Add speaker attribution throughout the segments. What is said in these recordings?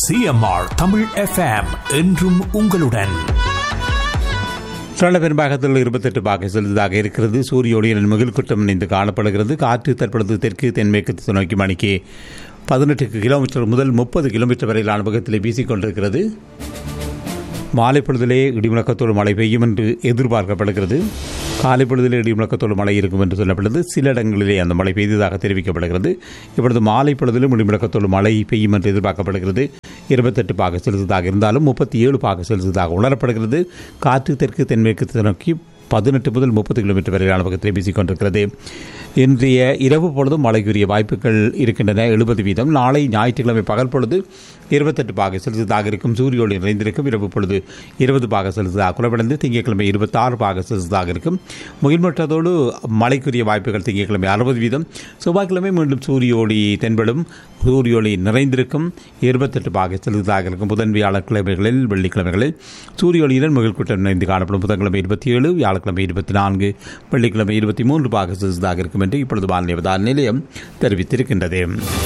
Speaker 1: CMR Tamil FM என்றும் உங்களுடன்
Speaker 2: சரள பெரும்பாகத்தில் இருபத்தெட்டு பாகை செலுத்ததாக இருக்கிறது சூரிய ஒளியின் மிகில் குற்றம் இணைந்து காணப்படுகிறது காற்று தற்பொழுது தெற்கு தென்மேற்கு திசை நோக்கி மணிக்கு பதினெட்டு கிலோமீட்டர் முதல் முப்பது கிலோமீட்டர் வரையிலான வேகத்தில் வீசிக்கொண்டிருக்கிறது மாலை பொழுதிலே இடிமுழக்கத்தோடு மழை பெய்யும் என்று எதிர்பார்க்கப்படுகிறது காலை பொழுதிலே இடிமுழக்கத்தோடு மழை இருக்கும் என்று சொல்லப்படுகிறது சில இடங்களிலே அந்த மழை பெய்ததாக தெரிவிக்கப்படுகிறது இப்பொழுது மாலை பொழுதிலும் இடிமுழக்கத்தோடு மழை பெய்யும் என்று எதிர்பார்க்கப்படுகிறது இருபத்தெட்டு பாக செலுத்ததாக இருந்தாலும் முப்பத்தி ஏழு பாக செலுத்ததாக உணரப்படுகிறது காற்று தெற்கு தென்மேற்கு திசை நோக்கி பதினெட்டு முதல் முப்பது கிலோமீட்டர் வரையிலான பக்கத்தில் வீசிக்கொண்டிருக்கிறது இன்றைய இரவு பொழுதும் மழைக்குரிய வாய்ப்புகள் இருக்கின்றன எழுபது வீதம் நாளை ஞாயிற்றுக்கிழமை பகல் பொழுது இருபத்தெட்டு பாக செலுத்ததாக இருக்கும் சூரிய ஒளி நிறைந்திருக்கும் இரவு பொழுது இருபது பாக செலுத்ததாக குறைவடைந்து திங்கட்கிழமை இருபத்தாறு பாக செலுத்ததாக இருக்கும் முகில்மற்றதோடு மழைக்குரிய வாய்ப்புகள் திங்கட்கிழமை அறுபது வீதம் செவ்வாய்க்கிழமை மீண்டும் சூரிய ஒளி தென்படும் சூரிய ஒளி நிறைந்திருக்கும் இருபத்தெட்டு பாக செலுத்ததாக இருக்கும் புதன் வியாழக்கிழமைகளில் வெள்ளிக்கிழமைகளில் சூரிய ஒளியுடன் முகில் கூட்டம் நிறைந்து காணப்படும் புதன்கிழமை இருபத்தி ஏழு வியாழக்கிழமை இருபத்தி நான்கு வெள்ளிக்கிழமை இருபத்தி மூன்று பாக செலுத்ததாக இருக்கும் என்று இப்பொழுது வானிலை அவதார நிலையம் தெரிவித்திருக்கின்றது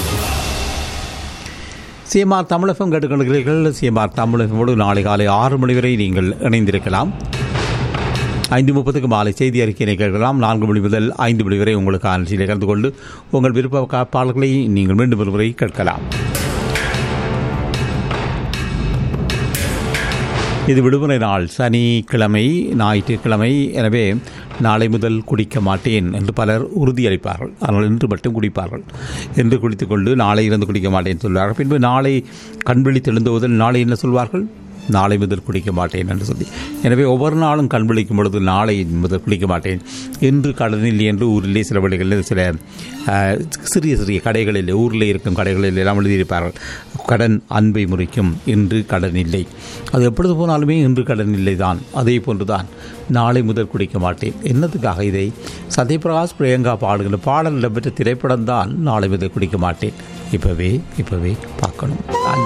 Speaker 2: சிஎம்ஆர் தமிழகம் கேட்டுக்கொள்கிறீர்கள் சிஎம்ஆர் தமிழகமோடு நாளை காலை ஆறு மணி வரை நீங்கள் இணைந்திருக்கலாம் ஐந்து முப்பதுக்கு மாலை செய்தி அறிக்கையினை கேட்கலாம் நான்கு மணி முதல் ஐந்து மணி வரை உங்களுக்கு நிகழ்ச்சியில் கலந்து கொண்டு உங்கள் விருப்ப காப்பாளர்களை நீங்கள் மீண்டும் ஒரு முறை கேட்கலாம் இது விடுமுறை நாள் சனிக்கிழமை ஞாயிற்றுக்கிழமை எனவே நாளை முதல் குடிக்க மாட்டேன் என்று பலர் உறுதியளிப்பார்கள் ஆனால் இன்று மட்டும் குடிப்பார்கள் என்று குடித்துக்கொண்டு நாளை இருந்து குடிக்க மாட்டேன் சொல்வார்கள் பின்பு நாளை கண்விழி தெழுந்துவதில் நாளை என்ன சொல்வார்கள் நாளை முதல் குடிக்க மாட்டேன் என்று சொல்லி எனவே ஒவ்வொரு நாளும் கண் விழிக்கும் பொழுது நாளை முதல் குடிக்க மாட்டேன் என்று கடனில் என்று ஊரிலே சில வழிகளில் சில சிறிய சிறிய கடைகளில் ஊரில் இருக்கும் கடைகளில் எல்லாம் எழுதியிருப்பார்கள் கடன் அன்பை முறிக்கும் இன்று கடன் இல்லை அது எப்பொழுது போனாலுமே இன்று கடன் இல்லை தான் அதே போன்று தான் நாளை முதல் குடிக்க மாட்டேன் என்னத்துக்காக இதை சத்யபிரகாஷ் பிரியங்கா பாடுகிற பாடல் இடம்பெற்ற திரைப்படம் தான் நாளை முதல் குடிக்க மாட்டேன் இப்போவே இப்போவே பார்க்கணும்